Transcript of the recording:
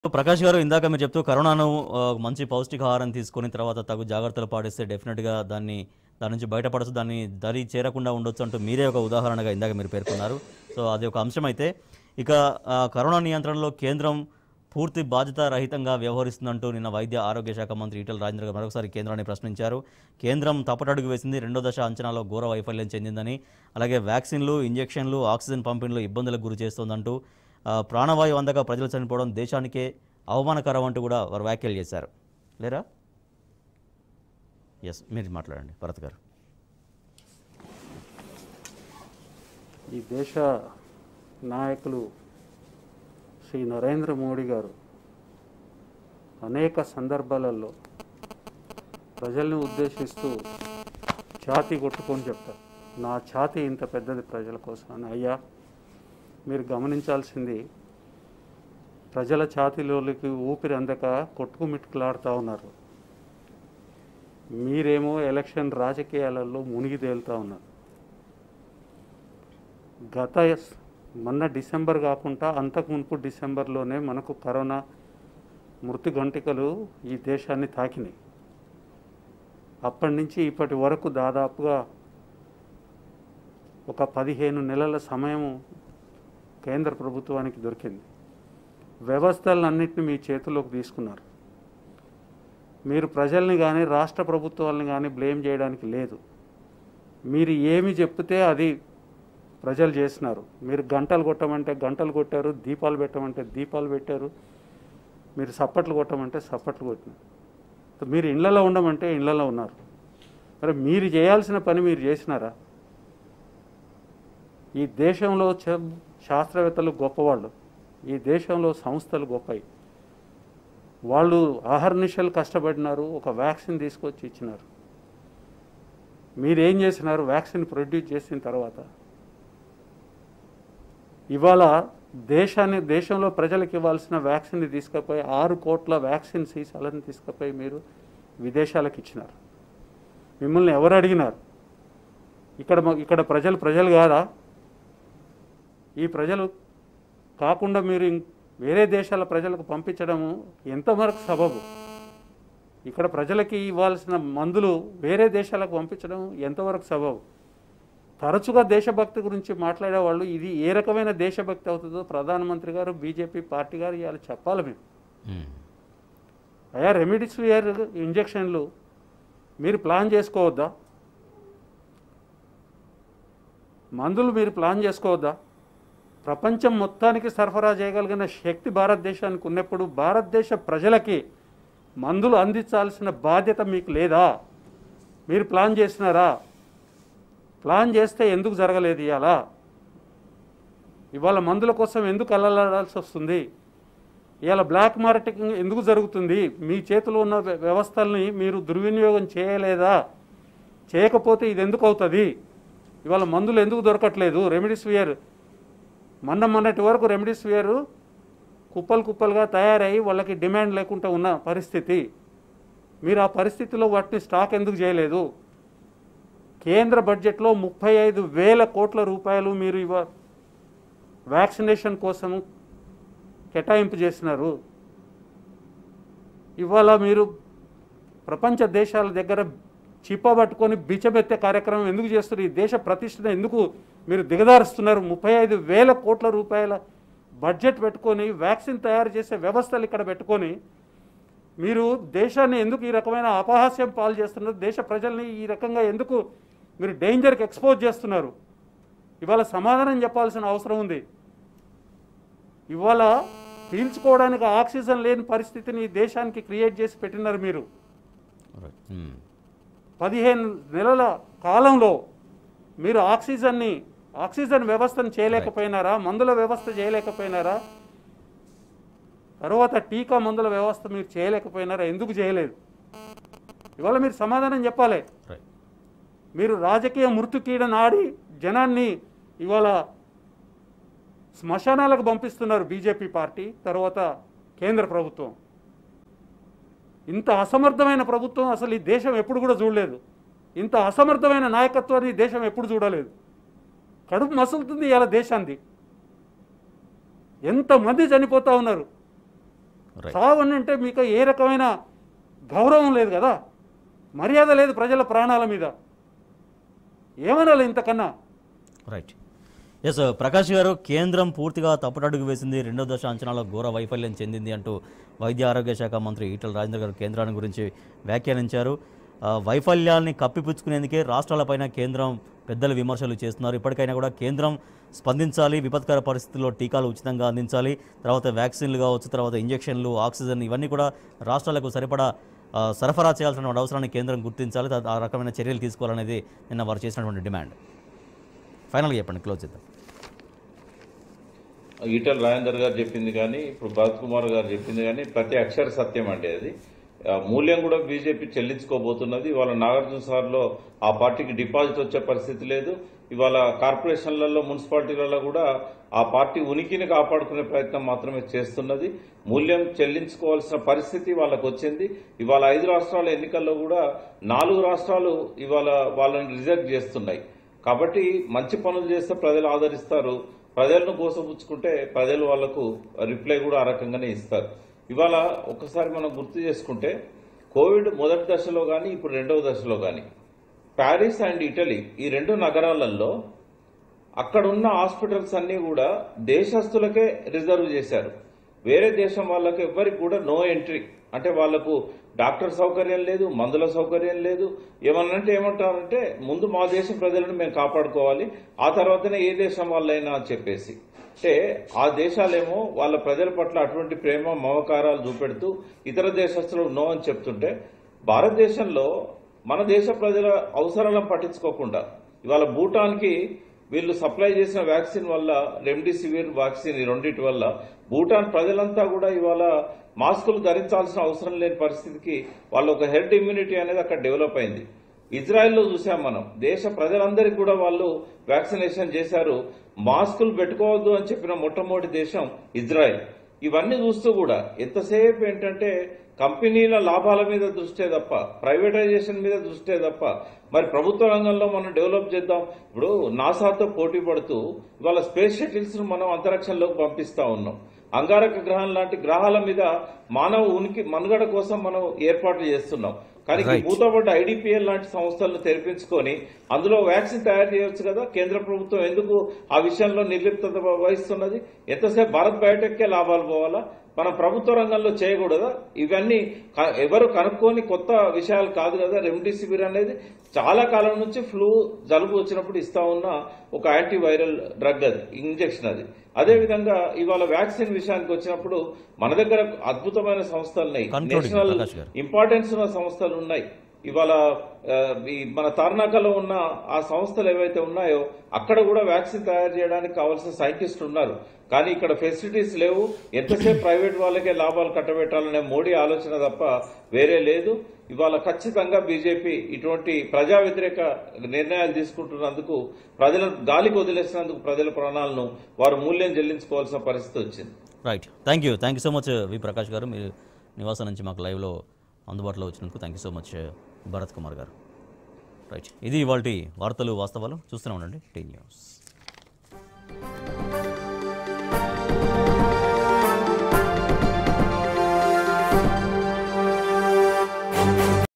ప్రకాష్ గారు ఇందాక మీరు చెప్తూ కరోనాను ఆ, మంచి పౌష్టికాహారం తీసుకుని తర్వాత తగు జాగ్రత్తలు పాటిస్తే డెఫినెట్గా దాన్ని దాని నుంచి బయటపడచ్చు దాన్ని దరి చేరకుండా ఉండొచ్చు అంటూ మీరే ఒక ఉదాహరణగా ఇందాక మీరు పేర్కొన్నారు సో అది ఒక అంశం అయితే ఇక ఆ, కరోనా నియంత్రణలో కేంద్రం పూర్తి బాధ్యత రహితంగా వ్యవహరిస్తుందంటూ నిన్న వైద్య ఆరోగ్య శాఖ మంత్రి ఈటెల రాజేంద్ర గారు మరొకసారి కేంద్రాన్ని ప్రశ్నించారు కేంద్రం తప్పటడుగు వేసింది రెండో దశ అంచనాలో ఘోర వైఫల్యం చెందిందని అలాగే వ్యాక్సిన్లు ఇంజెక్షన్లు ఆక్సిజన్ పంపిణీలో ఇబ్బందులకు గురి చేస్తోందంటూ ఆ, ప్రాణవాయువు అందక ప్రజలు చనిపోవడం దేశానికే అవమానకరం అంటూ కూడా వారు వ్యాఖ్యలు చేశారు లేరా ఎస్ మీరు మాట్లాడండి భరత్ గారు ఈ దేశ నాయకులు శ్రీ నరేంద్ర మోడీ గారు అనేక సందర్భాలలో ప్రజల్ని ఉద్దేశిస్తూ ఛాతీ కొట్టుకొని చెప్తారు నా ఛాతీ ఇంత పెద్దది ప్రజల కోసం అని అయ్యా మీరు గమనించాల్సింది ప్రజల ఛాతీలోకి ఊపిరి అందక కొట్టుకుమిట్టుకులాడుతూ ఉన్నారు మీరేమో ఎలక్షన్ రాజకీయాలలో మునిగి తేలుతూ ఉన్నారు గత ఎస్- మొన్న డిసెంబర్ కాకుండా అంతకు మునుపు డిసెంబర్లోనే మనకు కరోనా మృతి గంటికలు ఈ దేశాన్ని తాకినాయి అప్పటి నుంచి ఇప్పటి వరకు దాదాపుగా ఒక పదిహేను నెలల సమయం కేంద్ర ప్రభుత్వానికి దొరికింది వ్యవస్థలన్నింటినీ మీ చేతుల్లోకి తీసుకున్నారు మీరు ప్రజల్ని కానీ రాష్ట్ర ప్రభుత్వాలను కానీ బ్లేమ్ చేయడానికి లేదు మీరు ఏమి చెప్తే అది ప్రజలు చేసినారు మీరు గంటలు కొట్టమంటే గంటలు కొట్టారు దీపాలు పెట్టమంటే దీపాలు పెట్టారు మీరు సప్పట్లు కొట్టమంటే సప్పట్లు కొట్టినారు మీరు ఇళ్లలో ఉండమంటే ఇళ్లలో ఉన్నారు మరి మీరు చేయాల్సిన పని మీరు చేసినారా ఈ దేశంలో చ- శాస్త్రవేత్తలు గొప్పవాళ్ళు ఈ దేశంలో సంస్థలు గొప్పవి వాళ్ళు ఆహర్నిశలు కష్టపడినారు ఒక వ్యాక్సిన్ తీసుకొచ్చి ఇచ్చినారు మీరేం చేసినారు వ్యాక్సిన్ ప్రొడ్యూస్ చేసిన తర్వాత ఇవాళ దేశాన్ని దేశంలో ప్రజలకు ఇవ్వాల్సిన వ్యాక్సిన్ని తీసుకుపోయి ఆరు కోట్ల వ్యాక్సిన్ సీసాలను తీసుకుపోయి మీరు విదేశాలకు ఇచ్చినారు మిమ్మల్ని ఎవరు అడిగినారు ఇక్కడ మ- ఇక్కడ ప్రజలు ప్రజలు కాదా ఈ ప్రజలు కాకుండా మీరు ఇం- వేరే దేశాల ప్రజలకు పంపించడము ఎంతవరకు సబబు ఇక్కడ ప్రజలకి ఇవ్వాల్సిన మందులు వేరే దేశాలకు పంపించడం ఎంతవరకు సబబు తరచుగా దేశభక్తి గురించి మాట్లాడేవాళ్ళు ఇది ఏ రకమైన దేశభక్తి అవుతుందో ప్రధానమంత్రి గారు బీజేపీ పార్టీ గారు ఇవాళ చెప్పాలి మేము మ్మ్. అయ్యా రెమిడిసివియర్ ఇంజెక్షన్లు మీరు ప్లాన్ చేసుకోవద్దా మందులు మీరు ప్లాన్ చేసుకోవద్దా ప్రపంచం మొత్తానికి సరఫరా చేయగలిగిన శక్తి భారతదేశానికి ఉన్నప్పుడు భారతదేశ ప్రజలకి మందులు అందించాల్సిన బాధ్యత మీకు లేదా మీరు ప్లాన్ చేసినారా ప్లాన్ చేస్తే ఎందుకు జరగలేదు ఇవాళ ఇవాళ మందుల కోసం ఎందుకు అల్లలాడాల్సి వస్తుంది ఇవాళ బ్లాక్ మార్కెటింగ్ ఎందుకు జరుగుతుంది మీ చేతిలో ఉన్న వ్య- వ్యవస్థల్ని మీరు దుర్వినియోగం చేయలేదా చేయకపోతే ఇది ఎందుకు అవుతుంది ఇవాళ మందులు ఎందుకు దొరకట్లేదు రెమిడిసివియర్ మొన్న మొన్నటి వరకు రెమిడిసివియర్ కుప్పలు కుప్పలుగా తయారై వాళ్ళకి డిమాండ్ లేకుండా ఉన్న పరిస్థితి మీరు ఆ పరిస్థితిలో వాటిని స్టాక్ ఎందుకు చేయలేదు కేంద్ర బడ్జెట్లో ముప్పై ఐదు వేల కోట్ల రూపాయలు మీరు ఇవ వ్యాక్సినేషన్ కోసం కేటాయింపు చేసినారు ఇవాళ మీరు ప్రపంచ దేశాల దగ్గర చిప్ప పట్టుకొని బిచ్చబెత్తే కార్యక్రమం ఎందుకు చేస్తున్నారు ఈ దేశ ప్రతిష్టను ఎందుకు మీరు దిగదారుస్తున్నారు ముప్పై ఐదు వేల కోట్ల రూపాయల బడ్జెట్ పెట్టుకొని వ్యాక్సిన్ తయారు చేసే వ్యవస్థలు ఇక్కడ పెట్టుకొని మీరు దేశాన్ని ఎందుకు ఈ రకమైన అపహాస్యం పాలు చేస్తున్నారు దేశ ప్రజల్ని ఈ రకంగా ఎందుకు మీరు డేంజర్కి ఎక్స్పోజ్ చేస్తున్నారు ఇవాళ సమాధానం చెప్పాల్సిన అవసరం ఉంది ఇవాళ పీల్చుకోవడానికి ఆక్సిజన్ లేని పరిస్థితిని ఈ దేశానికి క్రియేట్ చేసి పెట్టినారు మీరు రైట్. మ్మ్. పదిహేను నెలల కాలంలో మీరు ఆక్సిజన్ని ఆక్సిజన్ వ్యవస్థను చేయలేకపోయినారా మందుల వ్యవస్థ చేయలేకపోయినారా తర్వాత టీకా మందుల వ్యవస్థ మీరు చేయలేకపోయినారా ఎందుకు చేయలేదు ఇవాళ మీరు సమాధానం చెప్పాలి రైట్ మీరు రాజకీయ మృతుకీడ నాడి జనాన్ని ఇవాళ శ్మశానాలకు పంపిస్తున్నారు బీజేపీ పార్టీ తర్వాత కేంద్ర ప్రభుత్వం ఇంత అసమర్థమైన ప్రభుత్వం అసలు ఈ దేశం ఎప్పుడు కూడా చూడలేదు ఇంత అసమర్థమైన నాయకత్వాన్ని ఈ దేశం ఎప్పుడు చూడలేదు కడుపు మసులుతుంది ఇలా దేశాన్ని ఎంతమంది చనిపోతూ ఉన్నారు Right. చావని అంటే మీకు ఏ రకమైన గౌరవం లేదు కదా మర్యాద లేదు ప్రజల ప్రాణాల మీద ఏమనాలి ఇంతకన్నా రైట్ ఎస్ ప్రకాష్ గారు కేంద్రం పూర్తిగా తప్పుటడుగు వేసింది రెండో దశ అంచనాలో ఘోర వైఫల్యం చెందింది అంటూ వైద్య ఆరోగ్య శాఖ మంత్రి ఈటల రాజేంద్ర గారు కేంద్రాన్ని గురించి వ్యాఖ్యానించారు ఆ, వైఫల్యాల్ని కప్పిపుచ్చుకునేందుకే రాష్ట్రాలపైన కేంద్రం పెద్దల విమర్శలు చేస్తున్నారు ఇప్పటికైనా కూడా కేంద్రం స్పందించాలి విపత్కర పరిస్థితుల్లో టీకాలు ఉచితంగా అందించాలి తర్వాత వ్యాక్సిన్లు కావచ్చు తర్వాత ఇంజెక్షన్లు ఆక్సిజన్ ఇవన్నీ కూడా రాష్ట్రాలకు సరిపడా ఆ, సరఫరా చేయాల్సిన అవసరాన్ని కేంద్రం గుర్తించాలి త- ఆ రకమైన చర్యలు తీసుకోవాలనేది నిన్న వారు చేసినటువంటి డిమాండ్ ఫైనల్గా చెప్పండి క్లోజ్ చేద్దాం ఈటల రాజేందర్ గారు చెప్పింది కానీ ఇప్పుడు భరత్ కుమార్ గారు చెప్పింది కానీ ప్రతి అక్షర సత్యం అండి అది ఆ, మూల్యం కూడా బీజేపీ చెల్లించుకోబోతున్నది ఇవాళ నాగార్జున సార్లో ఆ పార్టీకి డిపాజిట్ వచ్చే పరిస్థితి లేదు ఇవాళ కార్పొరేషన్లలో మున్సిపాలిటీలలో కూడా ఆ పార్టీ ఉనికిని కాపాడుకునే ప్రయత్నం మాత్రమే చేస్తున్నది మూల్యం చెల్లించుకోవాల్సిన పరిస్థితి వాళ్ళకు వచ్చింది ఇవాళ ఐదు రాష్ట్రాల ఎన్నికల్లో కూడా నాలుగు రాష్ట్రాలు ఇవాళ వాళ్ళని రిజెక్ట్ చేస్తున్నాయి కాబట్టి మంచి పనులు చేస్తే ప్రజలు ఆదరిస్తారు ప్రజలను కోసపుచ్చుకుంటే ప్రజలు వాళ్లకు రిప్లై కూడా ఆ రకంగానే ఇస్తారు ఇవాళ ఒకసారి మనం గుర్తు చేసుకుంటే కోవిడ్ మొదటి దశలో కానీ ఇప్పుడు రెండవ దశలో కానీ ప్యారిస్ అండ్ ఇటలీ ఈ రెండు నగరాలలో అక్కడ ఉన్న హాస్పిటల్స్ అన్ని కూడా దేశస్తులకే రిజర్వ్ చేశారు వేరే దేశం వాళ్ళకి ఎవ్వరికి కూడా నో ఎంట్రీ అంటే వాళ్లకు డాక్టర్ సౌకర్యం లేదు మందుల సౌకర్యం లేదు ఏమన్నంటే ఏమంటారంటే ముందు మా దేశం ప్రజలను మేము కాపాడుకోవాలి ఆ తర్వాతనే ఏ దేశం వాళ్ళైనా అని చెప్పేసి అంటే ఆ దేశాలేమో వాళ్ళ ప్రజల పట్ల అటువంటి ప్రేమ మమకారాలు చూపెడుతూ ఇతర దేశస్తులకు నో అని చెప్తుంటే భారతదేశంలో మన దేశ ప్రజల అవసరాలను పట్టించుకోకుండా ఇవాళ భూటాన్కి వీళ్ళు సప్లై చేసిన వ్యాక్సిన్ వల్ల రెమ్డెసివిర్ వ్యాక్సిన్ ఈ రెండింటి వల్ల భూటాన్ ప్రజలంతా కూడా ఇవాళ మాస్కులు ధరించాల్సిన అవసరం లేని పరిస్థితికి వాళ్ళ ఒక హెల్త్ ఇమ్యూనిటీ అనేది అక్కడ డెవలప్ అయింది ఇజ్రాయెల్లో చూసాం మనం దేశ ప్రజలందరికీ కూడా వాళ్ళు వ్యాక్సినేషన్ చేశారు మాస్కులు పెట్టుకోవద్దు అని చెప్పిన మొట్టమొదటి దేశం ఇజ్రాయెల్ ఇవన్నీ చూస్తూ కూడా ఎంతసేపు ఏంటంటే కంపెనీల లాభాల మీద దృష్టే తప్ప ప్రైవేటైజేషన్ మీద దృష్టే తప్ప మరి ప్రభుత్వ రంగంలో మనం డెవలప్ చేద్దాం ఇప్పుడు నాసాతో పోటీ పడుతూ ఇవాళ స్పేస్ షటిల్స్ ను మనం అంతరిక్షంలోకి పంపిస్తా ఉన్నాం అంగారక గ్రహం లాంటి గ్రహాల మీద మానవ ఉనికి మనుగడ కోసం మనం ఏర్పాట్లు చేస్తున్నాం కానీ ఈ Right. మూతపడ్డ ఐడిపిఎల్ లాంటి సంస్థలను తెరిపించుకొని అందులో వ్యాక్సిన్ తయారు చేయొచ్చు కదా కేంద్ర ప్రభుత్వం ఎందుకు ఆ విషయంలో నిర్లిప్తత వహిస్తున్నది ఎంతసేపు భారత్ బయోటెక్కే లాభాలు పోవాలా మనం ప్రభుత్వ రంగంలో చేయకూడదా ఇవన్నీ క- ఎవరు కనుక్కొని కొత్త విషయాలు కాదు కదా రెమ్డెసివిర్ అనేది చాలా కాలం నుంచి ఫ్లూ జలుబు వచ్చినప్పుడు ఇస్తా ఉన్న ఒక యాంటీవైరల్ డ్రగ్ అది ఇంజెక్షన్ అది అదే విధంగా ఇవాళ వ్యాక్సిన్ విషయానికి వచ్చినప్పుడు మన దగ్గర అద్భుతమైన సంస్థలు ఉన్నాయి Concluding, నేషనల్ ప్రకాష్ గారు. ఇంపార్టెన్స్ ఉన్న సంస్థలు ఉన్నాయి ఇవాళ ఆ, ఈ మన తార్నాకలో ఉన్న ఆ సంస్థలు ఏవైతే ఉన్నాయో అక్కడ కూడా వ్యాక్సిన్ తయారు చేయడానికి కావాల్సిన సైంటిస్టులు ఉన్నారు కానీ ఇక్కడ ఫెసిలిటీస్ లేవు ఎంతసేపు ప్రైవేట్ వాళ్ళకే లాభాలు కట్టబెట్టాలనే మోడీ ఆలోచన తప్ప వేరే లేదు ఇవాళ ఖచ్చితంగా బీజేపీ ఇటువంటి ప్రజా వ్యతిరేక నిర్ణయాలు తీసుకుంటున్నందుకు ప్రజల గాలికి వదిలేసినందుకు ప్రజల ప్రాణాలను వారు మూల్యం చెల్లించుకోవాల్సిన పరిస్థితి వచ్చింది right thank you thank you so much V Prakash garu మీరు నివాసం నుంచి మాకు లైవ్లో అందుబాటులో వచ్చినందుకు thank you so much Bharat Kumar garu right ఇది ఇవాళ వార్తలు వాస్తవాలు చూస్తూనే ఉండండి టీ న్యూస్